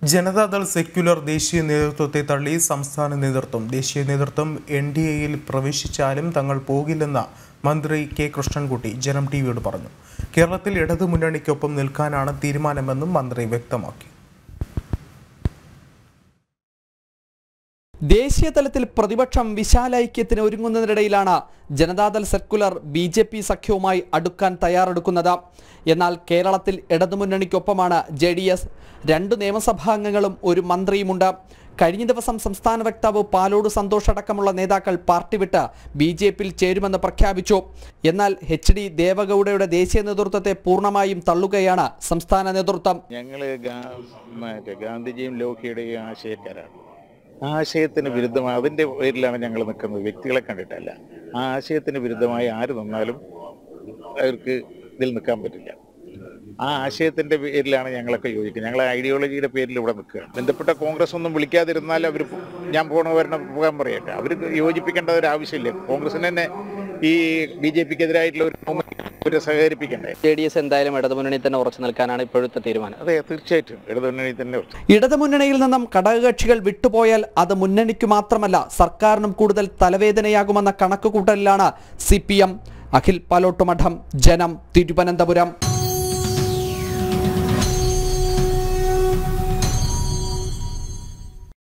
Janata Dal secular ദേശീയ നേതൃത്വത്തെ തള്ളി സംസ്ഥാന നേതൃത്വം ദേശീയ നേതൃത്വം എൻ ഡി എയിൽ പ്രവേശിച്ചാലും തങ്ങൾ പോകില്ലെന്ന് മന്ത്രി കെ കൃഷ്ണൻകുട്ടി ജനം ടി വിയോട് പറഞ്ഞു കേരളത്തിൽ ഇടതു മുന്നണിക്കൊപ്പം നിൽക്കാനാണ് തീരുമാനമെന്നും മന്ത്രി വ്യക്തമാക്കി ദേശീയ തലത്തിൽ പ്രതിപക്ഷം വിശാല ഐക്യത്തിന് ഒരുങ്ങുന്നതിനിടയിലാണ് Janata Dal secular B J P സഖ്യവുമായി അടുക്കാൻ തയ്യാറെടുക്കുന്നത് എന്നാൽ കേരളത്തിൽ ഇടതുമുന്നണിക്കൊപ്പമാണ് ജെ ഡി എസ് രണ്ട് നിയമസഭാംഗങ്ങളും ഒരു മന്ത്രിയുമുണ്ട് കഴിഞ്ഞ ദിവസം സംസ്ഥാന വക്താവ് പാലോട് സന്തോഷ് അടക്കമുള്ള നേതാക്കൾ പാർട്ടി വിട്ട് ബി ജെ പിയിൽ ചേരുമെന്ന് പ്രഖ്യാപിച്ചു എന്നാൽ എച്ച് ഡി ദേവഗൌഡയുടെ ദേശീയ നേതൃത്വത്തെ പൂർണ്ണമായും തള്ളുകയാണ് സംസ്ഥാന നേതൃത്വം ഞങ്ങൾ മറ്റേ ഗാന്ധിജിയും ലോഹിയുടെയും ആശയക്കാരാണ് ആ ആശയത്തിന് വിരുദ്ധമായി അതിൻ്റെ പേരിലാണ് ഞങ്ങൾ നിൽക്കുന്നത് വ്യക്തികളെ കണ്ടിട്ടല്ല ആ ആശയത്തിന് വിരുദ്ധമായി ആര് നിന്നാലും അവർക്ക് ഇതിൽ നിൽക്കാൻ പറ്റില്ല ആ ആശയത്തിന്റെ പേരിലാണ് ഞങ്ങളൊക്കെ യോജിക്കുന്നത് ഞങ്ങൾ ഐഡിയോളജിയുടെ പേരിൽ ഇവിടെ നിൽക്കുക ബന്ധപ്പെട്ട കോൺഗ്രസ് ഒന്നും വിളിക്കാതിരുന്നാൽ അവർ ഞാൻ പോകണ വരണം പോകാൻ പറയട്ടെ അവർ യോജിപ്പിക്കേണ്ട ഒരു ആവശ്യമില്ല കോൺഗ്രസിന് തന്നെ ഈ ബി ജെ പിക്ക് എതിരായിട്ടുള്ള ഒരു ഒരു സഹകരിപ്പിക്കണ്ടേ ജെ ഡി എസ് എന്തായാലും ഇടതുമുന്നണി തന്നെ ഉറച്ചു നിൽക്കാനാണ് ഇപ്പോഴത്തെ തീരുമാനം അതെ തീർച്ചയായിട്ടും ഇടതുമുന്നണി തന്നെ ഉറച്ചു ഇടതുമുന്നണിയിൽ നിന്നും ഘടകകക്ഷികൾ വിട്ടുപോയാൽ അത് മുന്നണിക്ക് മാത്രമല്ല സർക്കാരിനും കൂടുതൽ തലവേദനയാകുമെന്ന കണക്കുകൂട്ടലിലാണ് C P M Akhil Palottumadham Janam Thiruvananthapuram